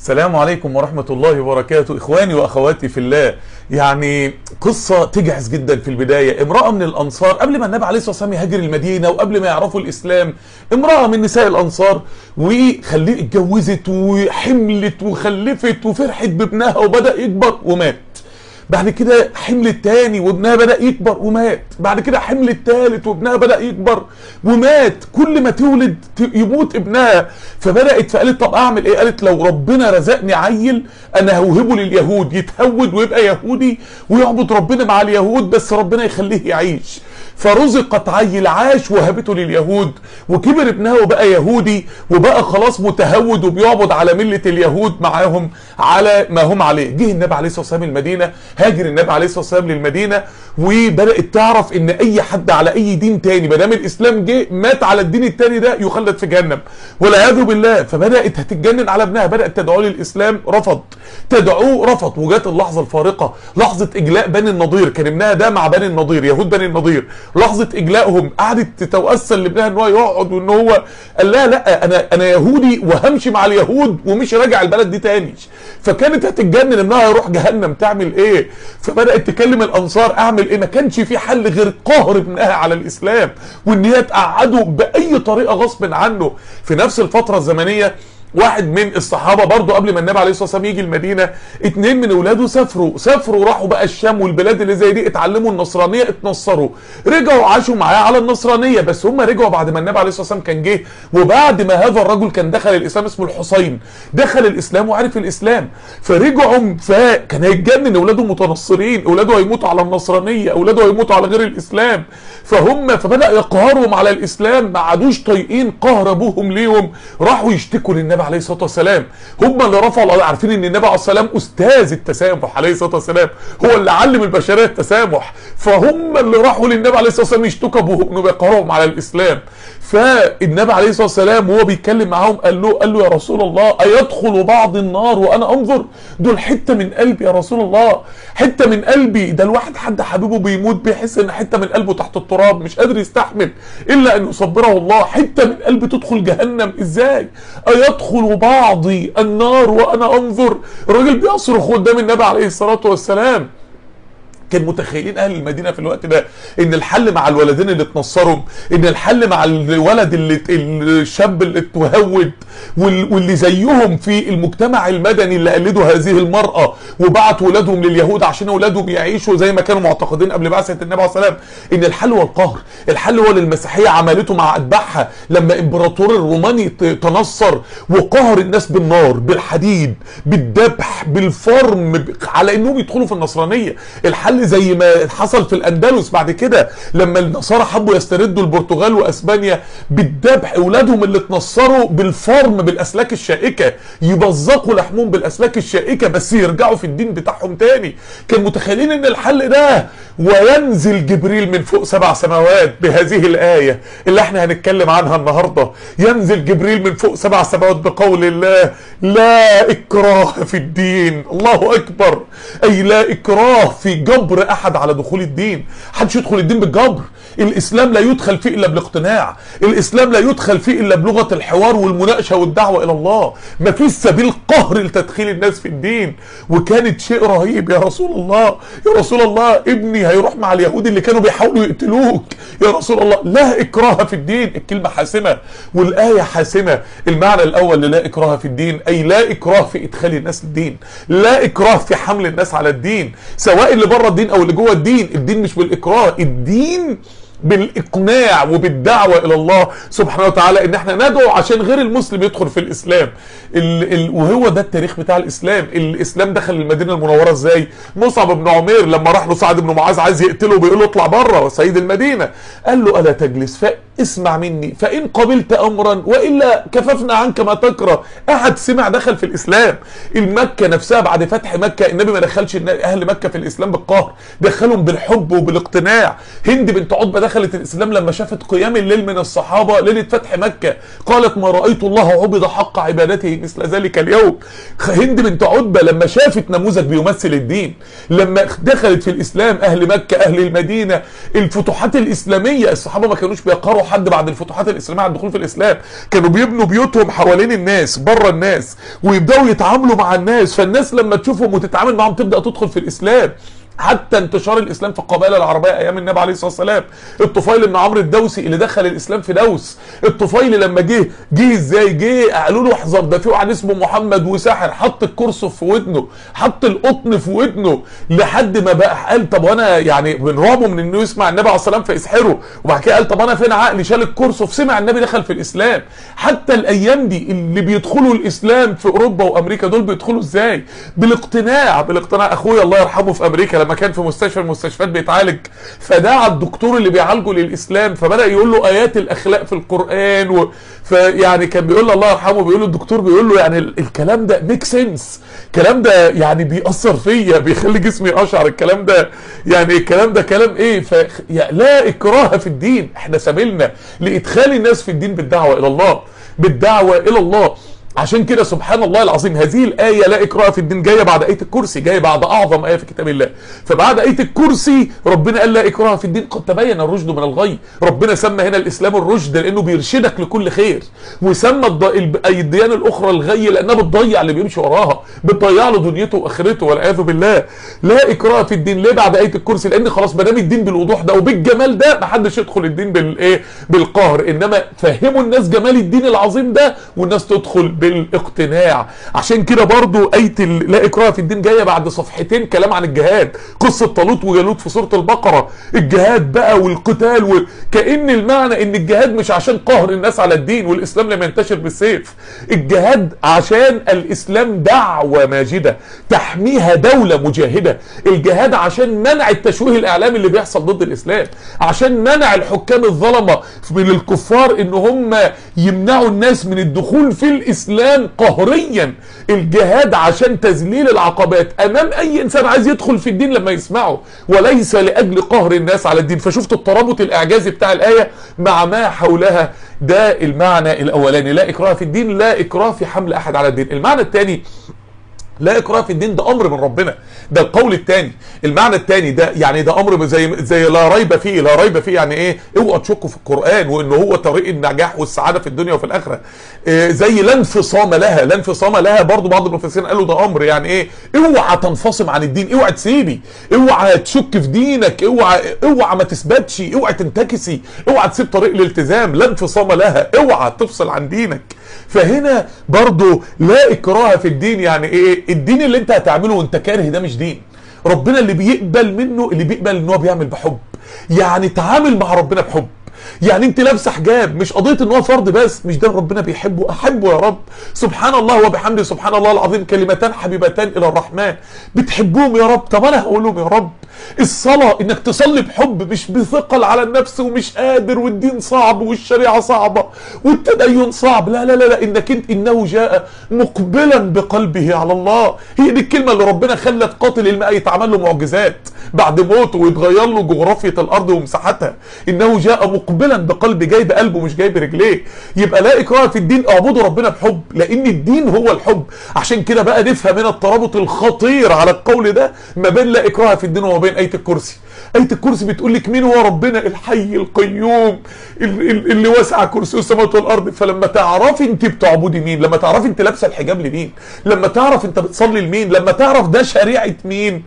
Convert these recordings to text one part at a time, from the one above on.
السلام عليكم ورحمة الله وبركاته إخواني وأخواتي في الله يعني قصة تجعز جدا في البداية امرأة من الأنصار قبل ما النبي عليه الصلاة والسلام يهاجر المدينة وقبل ما يعرفوا الإسلام امرأة من نساء الأنصار وخليه اتجوزت وحملت وخلفت وفرحت بابنها وبدأ يكبر ومات بعد كده حمل التاني وابنها بدأ يكبر ومات بعد كده حمل التالت وابنها بدأ يكبر ومات كل ما تولد يموت ابنها فبدأت فقالت طب اعمل ايه قالت لو ربنا رزقني عيل انا هوهبه لليهود يتهود ويبقى يهودي ويعبد ربنا مع اليهود بس ربنا يخليه يعيش فرزقت عيل عاش وهبته لليهود وكبر ابنها وبقى يهودي وبقى خلاص متهود وبيعبد على ملة اليهود معاهم على ما هم عليه جه النبي عليه الصلاة والسلام المدينة هاجر النبي عليه الصلاة والسلام للمدينة وبدأت تعرف ان اي حد على اي دين تاني ما دام الاسلام جه مات على الدين التاني ده يخلد في جهنم والعياذ بالله فبدأت هتتجنن على ابنها بدأت تدعوه للاسلام رفض تدعوه رفض وجات اللحظة الفارقة لحظة اجلاء بني النضير كان ابنها ده مع بني النضير يهود بني النضير لحظه اجلائهم قعدت تتوسل لابنها ان هو يقعد وان هو قال لها لا انا انا يهودي وهمشي مع اليهود ومش راجع البلد دي تاني فكانت هتتجنن ابنها هيروح جهنم تعمل ايه فبدات تكلم الانصار اعمل ايه ما كانش في حل غير قهر ابنها على الاسلام وان هي تقعده باي طريقه غصب عنه في نفس الفتره الزمنيه واحد من الصحابة برضو قبل ما النبي عليه الصلاة والسلام يجي المدينة اتنين من اولاده سافروا سافروا راحوا بقى الشام والبلاد اللي زي دي اتعلموا النصرانية اتنصروا رجعوا عاشوا معاه على النصرانية بس هم رجعوا بعد ما النبي عليه الصلاة والسلام كان جه وبعد ما هذا الرجل كان دخل الاسلام اسمه الحسين دخل الاسلام وعرف الاسلام فرجعوا فكان هيتجنن اولاده متنصرين اولاده هيموتوا على النصرانية اولاده هيموتوا على غير الاسلام فهم فبدأ يقهرهم على الاسلام ما عادوش طايقين قهر ابوهم ليهم راحوا يشتكوا للنبي عليه الصلاه والسلام هم اللي رفعوا عارفين ان النبي عليه الصلاه والسلام استاذ التسامح عليه الصلاه والسلام هو اللي علم البشريه التسامح فهم اللي راحوا للنبي عليه الصلاه والسلام يشتكوا ابوهم انه بيقهرهم على الاسلام فالنبي عليه الصلاه والسلام وهو بيتكلم معاهم قال له قال له يا رسول الله ايدخل بعض النار وانا انظر دول حته من قلبي يا رسول الله حته من قلبي ده الواحد حد حبيبه بيموت بيحس ان حته من قلبه تحت التراب مش قادر يستحمل الا ان يصبره الله حته من قلبي تدخل جهنم ازاي ايدخل بعضي النار وانا انظر الراجل بيصرخ قدام النبي عليه الصلاه والسلام كان متخيلين اهل المدينه في الوقت ده ان الحل مع الولدين اللي اتنصروا ان الحل مع الولد اللي الشاب اللي اتهود واللي زيهم في المجتمع المدني اللي قلدوا هذه المراه وبعتوا ولادهم لليهود عشان اولادهم يعيشوا زي ما كانوا معتقدين قبل بعثه النبي عليه الصلاه والسلام ان الحل هو القهر الحل هو للمسيحيه عملته مع اتباعها لما امبراطور الروماني تنصر وقهر الناس بالنار بالحديد بالذبح بالفرم على انهم يدخلوا في النصرانيه الحل زي ما حصل في الاندلس بعد كده لما النصارى حبوا يستردوا البرتغال واسبانيا بالذبح اولادهم اللي اتنصروا بالفرم بالاسلاك الشائكه يبزقوا لحمهم بالاسلاك الشائكه بس يرجعوا في الدين بتاعهم تاني كان متخيلين ان الحل ده وينزل جبريل من فوق سبع سماوات بهذه الايه اللي احنا هنتكلم عنها النهارده ينزل جبريل من فوق سبع سماوات بقول الله لا اكراه في الدين الله اكبر اي لا اكراه في جبر جبر احد على دخول الدين محدش يدخل الدين بالجبر الاسلام لا يدخل فيه الا بالاقتناع الاسلام لا يدخل فيه الا بلغه الحوار والمناقشه والدعوه الى الله ما فيش سبيل قهر لتدخيل الناس في الدين وكانت شيء رهيب يا رسول الله يا رسول الله ابني هيروح مع اليهود اللي كانوا بيحاولوا يقتلوك يا رسول الله لا اكراه في الدين الكلمه حاسمه والايه حاسمه المعنى الاول لا اكراه في الدين اي لا اكراه في ادخال الناس الدين لا اكراه في حمل الناس على الدين سواء اللي بره الدين او اللي جوه الدين الدين مش بالاكراه الدين بالاقناع وبالدعوه الى الله سبحانه وتعالى ان احنا ندعو عشان غير المسلم يدخل في الاسلام ال ال وهو ده التاريخ بتاع الاسلام الاسلام دخل المدينه المنوره ازاي مصعب بن عمير لما راح له سعد بن معاذ عايز يقتله بيقول له اطلع بره سيد المدينه قال له الا تجلس فاسمع مني فان قبلت امرا والا كففنا عنك ما تكره احد سمع دخل في الاسلام المكه نفسها بعد فتح مكه النبي ما دخلش اهل مكه في الاسلام بالقهر دخلهم بالحب وبالاقتناع هند بنت عتبه دخلت الاسلام لما شافت قيام الليل من الصحابه ليله فتح مكه قالت ما رايت الله عبد حق عبادته مثل ذلك اليوم هند بنت عتبه لما شافت نموذج بيمثل الدين لما دخلت في الاسلام اهل مكه اهل المدينه الفتوحات الاسلاميه الصحابه ما كانوش بيقهروا لحد بعد الفتوحات الاسلاميه على الدخول في الاسلام كانوا بيبنوا بيوتهم حوالين الناس بره الناس ويبداوا يتعاملوا مع الناس فالناس لما تشوفهم وتتعامل معاهم تبدا تدخل في الاسلام حتى انتشار الاسلام في القبائل العربيه ايام النبي عليه الصلاه والسلام الطفيل بن عمرو الدوسي اللي دخل الاسلام في دوس الطفيل لما جه جه ازاي جه قالوا له احذر ده في واحد اسمه محمد وساحر حط الكرسف في ودنه حط القطن في ودنه لحد ما بقى قال طب وانا يعني بنرعبه من انه يسمع النبي عليه الصلاه والسلام فيسحره وبعد كده قال طب انا فين عقلي شال الكرسف سمع النبي دخل في الاسلام حتى الايام دي اللي بيدخلوا الاسلام في اوروبا وامريكا دول بيدخلوا ازاي بالاقتناع بالاقتناع اخويا الله يرحمه في امريكا لما كان في مستشفى المستشفيات بيتعالج فدعا الدكتور اللي بيعالجه للاسلام فبدا يقول له ايات الاخلاق في القران و... فيعني كان بيقول له الله يرحمه بيقول له الدكتور بيقول له يعني ال- الكلام ده ميك سنس الكلام ده يعني بيأثر فيا بيخلي جسمي اشعر الكلام ده يعني الكلام ده كلام ايه ف يعني لا اكراه في الدين احنا سبيلنا لادخال الناس في الدين بالدعوه الى الله بالدعوه الى الله عشان كده سبحان الله العظيم هذه الآية لا إكراه في الدين جاية بعد آية الكرسي جاية بعد أعظم آية في كتاب الله فبعد آية الكرسي ربنا قال لا إكراه في الدين قد تبين الرشد من الغي ربنا سمى هنا الإسلام الرشد لأنه بيرشدك لكل خير وسمى الض- الب- أي الديانة الأخرى الغي لأنها بتضيع اللي بيمشي وراها بتضيع له دنيته وآخرته والعياذ بالله لا إكراه في الدين ليه بعد آية الكرسي لأن خلاص ما دام الدين بالوضوح ده وبالجمال ده محدش يدخل الدين بالإيه بالقهر إنما فهموا الناس جمال الدين العظيم ده والناس تدخل بالاقتناع عشان كده برضو آية ال- لا إكراه في الدين جاية بعد صفحتين كلام عن الجهاد قصة طالوت وجالوت في سورة البقرة الجهاد بقى والقتال وكأن المعنى إن الجهاد مش عشان قهر الناس على الدين والإسلام لم ينتشر بالسيف الجهاد عشان الإسلام دعوة ماجدة تحميها دولة مجاهدة الجهاد عشان منع التشويه الإعلامي اللي بيحصل ضد الإسلام عشان منع الحكام الظلمة من الكفار إن هم يمنعوا الناس من الدخول في الإسلام قهريا الجهاد عشان تذليل العقبات أمام أي إنسان عايز يدخل في الدين لما يسمعه وليس لأجل قهر الناس على الدين فشفت الترابط الإعجازي بتاع الآية مع ما حولها ده المعنى الأولاني لا إكراه في الدين لا إكراه في حمل أحد على الدين المعنى الثاني لا اكراه في الدين ده امر من ربنا ده القول الثاني المعنى الثاني ده يعني ده امر زي زي لا ريب فيه لا ريب فيه يعني ايه اوعوا تشكوا في القران وان هو طريق النجاح والسعاده في الدنيا وفي الاخره إيه زي لا انفصام لها لا انفصام لها برضو بعض المفسرين قالوا ده امر يعني ايه اوعى تنفصم عن الدين اوعى تسيبي اوعى تشك في دينك اوعى اوعى ما تثبتش اوعى تنتكسي اوعى تسيب طريق الالتزام لا انفصام لها اوعى تفصل عن دينك فهنا برضو لا اكراه في الدين يعني ايه الدين اللي انت هتعمله وانت كاره ده مش دين ربنا اللي بيقبل منه اللي بيقبل ان هو بيعمل بحب يعني تعامل مع ربنا بحب يعني انت لابسه حجاب مش قضيه ان هو فرض بس مش ده ربنا بيحبه احبه يا رب سبحان الله وبحمده سبحان الله العظيم كلمتان حبيبتان الى الرحمن بتحبوهم يا رب طب انا هقولهم يا رب الصلاه انك تصلي بحب مش بثقل على النفس ومش قادر والدين صعب والشريعه صعبه والتدين صعب لا لا لا, لا انك انت انه جاء مقبلا بقلبه على الله هي دي الكلمه اللي ربنا خلت قاتل الماء يتعمل له معجزات بعد موته ويتغير له جغرافيه الارض ومساحتها انه جاء مقبلا بقلب جاي بقلبه مش جاي برجليه يبقى لا اكراه في الدين اعبدوا ربنا بحب لان الدين هو الحب عشان كده بقى نفهم هنا الترابط الخطير على القول ده ما بين لا اكراه في الدين وما بين ايه الكرسي آية الكرسي بتقول لك مين هو ربنا الحي القيوم ال- ال- اللي وسع كرسيه السماوات والارض فلما تعرفي انت بتعبدي مين لما تعرفي انت لابسه الحجاب لمين لما تعرف انت بتصلي لمين لما تعرف ده شريعه مين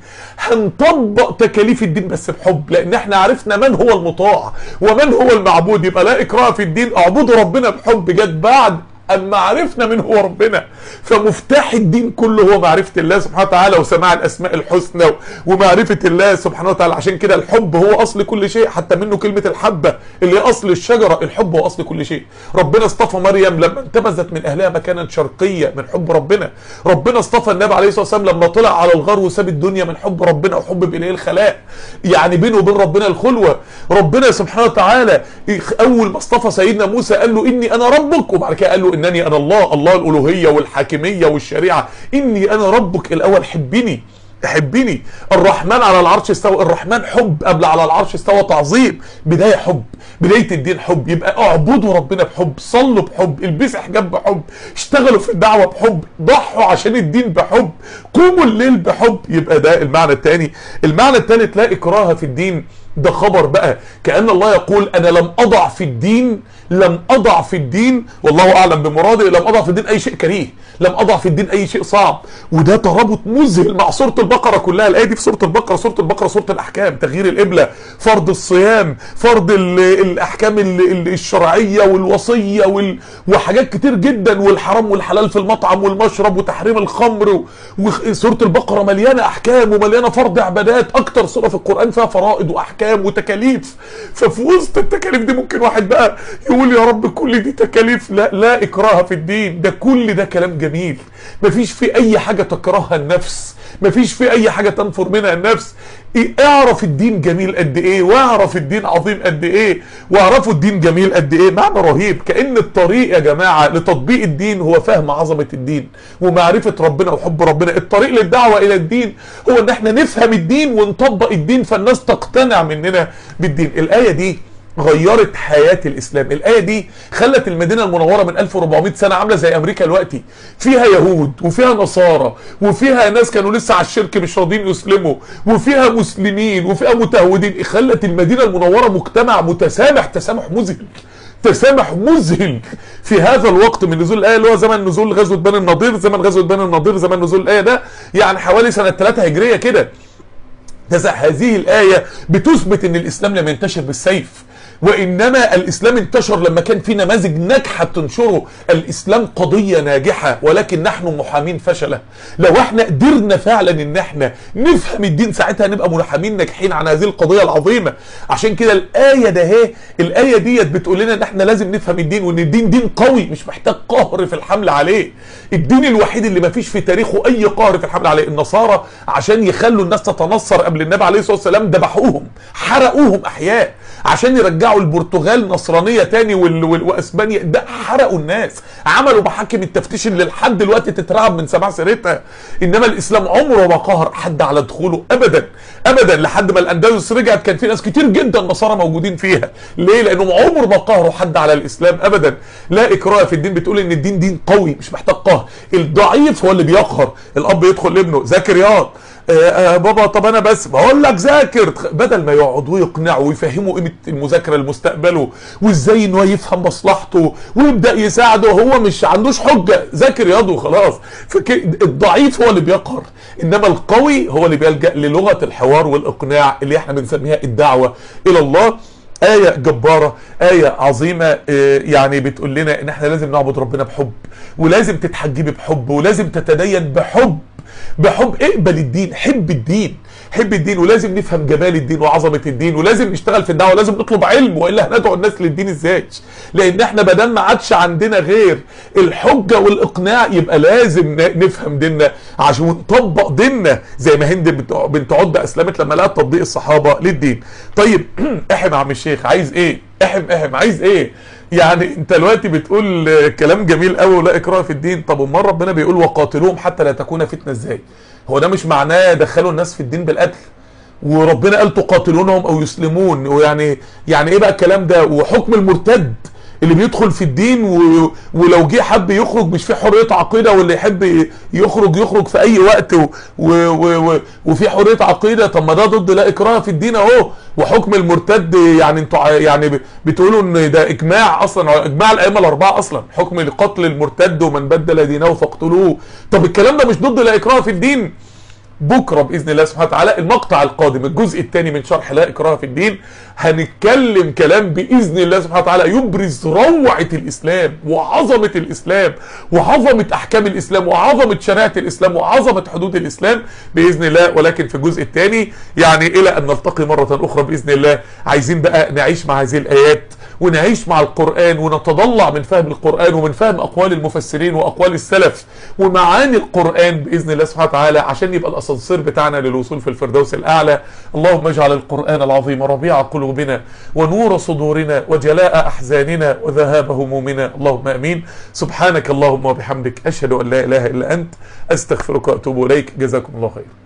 هنطبق تكاليف الدين بس بحب لان احنا عرفنا من هو المطاع ومن هو المعبود يبقى لا اكراه في الدين اعبدوا ربنا بحب جت بعد اما عرفنا من هو ربنا فمفتاح الدين كله هو معرفه الله سبحانه وتعالى وسماع الاسماء الحسنى ومعرفه الله سبحانه وتعالى عشان كده الحب هو اصل كل شيء حتى منه كلمه الحبه اللي هي اصل الشجره الحب هو اصل كل شيء ربنا اصطفى مريم لما انتبذت من اهلها مكانا شرقيه من حب ربنا ربنا اصطفى النبي عليه الصلاه والسلام لما طلع على الغار وساب الدنيا من حب ربنا وحب اليه الخلاء يعني بينه وبين ربنا الخلوه ربنا سبحانه وتعالى اول ما اصطفى سيدنا موسى قال له اني انا ربك وبعد كده قال له انني انا الله الله الالوهيه والحاكميه والشريعه اني انا ربك الاول حبني حبني الرحمن على العرش استوى الرحمن حب قبل على العرش استوى تعظيم بدايه حب بدايه الدين حب يبقى اعبدوا ربنا بحب صلوا بحب البسوا حجاب بحب اشتغلوا في الدعوه بحب ضحوا عشان الدين بحب قوموا الليل بحب يبقى ده المعنى الثاني المعنى الثالث لا اكراه في الدين ده خبر بقى كأن الله يقول أنا لم أضع في الدين لم أضع في الدين والله أعلم بمراده لم أضع في الدين أي شيء كريه لم أضع في الدين أي شيء صعب وده ترابط مذهل مع سورة البقرة كلها الآية دي في سورة البقرة سورة البقرة سورة الأحكام تغيير القبلة فرض الصيام فرض ال الأحكام ال ال الشرعية والوصية وال وحاجات كتير جدا والحرام والحلال في المطعم والمشرب وتحريم الخمر وسورة البقرة مليانة أحكام ومليانة فرض عبادات أكتر سورة في القرآن فيها فرائض وأحكام وتكاليف ففي وسط التكاليف دي ممكن واحد بقى يقول يا رب كل دي تكاليف لا لا إكراه في الدين ده كل ده كلام جميل مفيش في أي حاجة تكرهها النفس مفيش في أي حاجة تنفر منها النفس اعرف الدين جميل قد ايه واعرف الدين عظيم قد ايه واعرفوا الدين جميل قد ايه معنى رهيب كأن الطريق يا جماعة لتطبيق الدين هو فهم عظمة الدين ومعرفة ربنا وحب ربنا الطريق للدعوة الى الدين هو ان احنا نفهم الدين ونطبق الدين فالناس تقتنع مننا بالدين الآية دي غيرت حياة الإسلام الآية دي خلت المدينة المنورة من 1400 سنة عاملة زي أمريكا دلوقتي فيها يهود وفيها نصارى وفيها ناس كانوا لسه على الشرك مش راضيين يسلموا وفيها مسلمين وفيها متهودين خلت المدينة المنورة مجتمع متسامح تسامح مذهل تسامح مذهل في هذا الوقت من نزول الآية اللي هو زمن نزول غزوة بني النضير زمن غزوة بني النضير زمن نزول الآية ده يعني حوالي سنة 3 هجرية كده هذه الآية بتثبت ان الإسلام لم ينتشر بالسيف وإنما الإسلام انتشر لما كان في نماذج ناجحة تنشره الإسلام قضية ناجحة ولكن نحن محامين فشلة لو احنا قدرنا فعلا ان احنا نفهم الدين ساعتها نبقى محامين ناجحين عن هذه القضية العظيمة عشان كده الآية ده هي الآية ديت بتقول لنا ان احنا لازم نفهم الدين وان الدين دين قوي مش محتاج قهر في الحمل عليه الدين الوحيد اللي ما فيش في تاريخه اي قهر في الحمل عليه النصارى عشان يخلوا الناس تتنصر قبل النبي عليه الصلاة والسلام ذبحوهم حرقوهم احياء عشان يرجعوا البرتغال نصرانيه تاني وال... وال... واسبانيا ده حرقوا الناس عملوا محاكم التفتيش اللي لحد دلوقتي تترعب من سماع سيرتها انما الاسلام عمره ما قهر حد على دخوله ابدا ابدا لحد ما الاندلس رجعت كان في ناس كتير جدا نصارى موجودين فيها ليه لانهم عمر ما قهروا حد على الاسلام ابدا لا اكراه في الدين بتقول ان الدين دين قوي مش محتاج قهر الضعيف هو اللي بيقهر الاب يدخل لابنه ذاكر رياض آه آه بابا طب انا بس بقول لك ذاكر بدل ما يقعد ويقنعه ويفهمه قيمه المذاكره لمستقبله وازاي انه يفهم مصلحته ويبدا يساعده هو مش عندوش حجه ذاكر رياضه وخلاص الضعيف هو اللي بيقهر انما القوي هو اللي بيلجا للغه الحوار والاقناع اللي احنا بنسميها الدعوه الى الله آية جبارة آية عظيمة يعني بتقول لنا ان احنا لازم نعبد ربنا بحب ولازم تتحجبي بحب ولازم تتدين بحب بحب اقبل الدين حب الدين حب الدين ولازم نفهم جمال الدين وعظمه الدين ولازم نشتغل في الدعوه ولازم نطلب علم والا هندعو الناس للدين ازاي لان احنا بدل ما عادش عندنا غير الحجه والاقناع يبقى لازم نفهم ديننا عشان نطبق ديننا زي ما هند بنت عتبه اسلمت لما لقت تطبيق الصحابه للدين طيب احم يا عم الشيخ عايز ايه احم احم عايز ايه يعني انت دلوقتي بتقول كلام جميل قوي ولا اكراه في الدين طب امال ربنا بيقول وقاتلوهم حتى لا تكون فتنه ازاي هو ده مش معناه دخلوا الناس في الدين بالقتل وربنا قال تقاتلونهم او يسلمون ويعني يعني ايه بقى الكلام ده وحكم المرتد اللي بيدخل في الدين و... ولو جه حب يخرج مش في حريه عقيده واللي يحب يخرج يخرج في اي وقت و... و... و... وفي حريه عقيده طب ما ده ضد لا اكراه في الدين اهو وحكم المرتد يعني انتوا يعني بتقولوا ان ده اجماع اصلا اجماع الائمه الاربعه اصلا حكم لقتل المرتد ومن بدل دينه فاقتلوه طب الكلام ده مش ضد لا اكراه في الدين بكره باذن الله سبحانه وتعالى المقطع القادم الجزء الثاني من شرح لا اكراه في الدين هنتكلم كلام باذن الله سبحانه وتعالى يبرز روعه الاسلام وعظمه الاسلام وعظمه احكام الاسلام وعظمه شريعه الاسلام وعظمه حدود الاسلام باذن الله ولكن في الجزء الثاني يعني الى ان نلتقي مره اخرى باذن الله عايزين بقى نعيش مع هذه الايات ونعيش مع القرآن ونتضلع من فهم القرآن ومن فهم أقوال المفسرين وأقوال السلف ومعاني القرآن بإذن الله سبحانه وتعالى عشان يبقى الأسانسير بتاعنا للوصول في الفردوس الأعلى اللهم اجعل القرآن العظيم ربيع قلوبنا ونور صدورنا وجلاء أحزاننا وذهاب همومنا اللهم أمين سبحانك اللهم وبحمدك أشهد أن لا إله إلا أنت أستغفرك وأتوب إليك جزاكم الله خير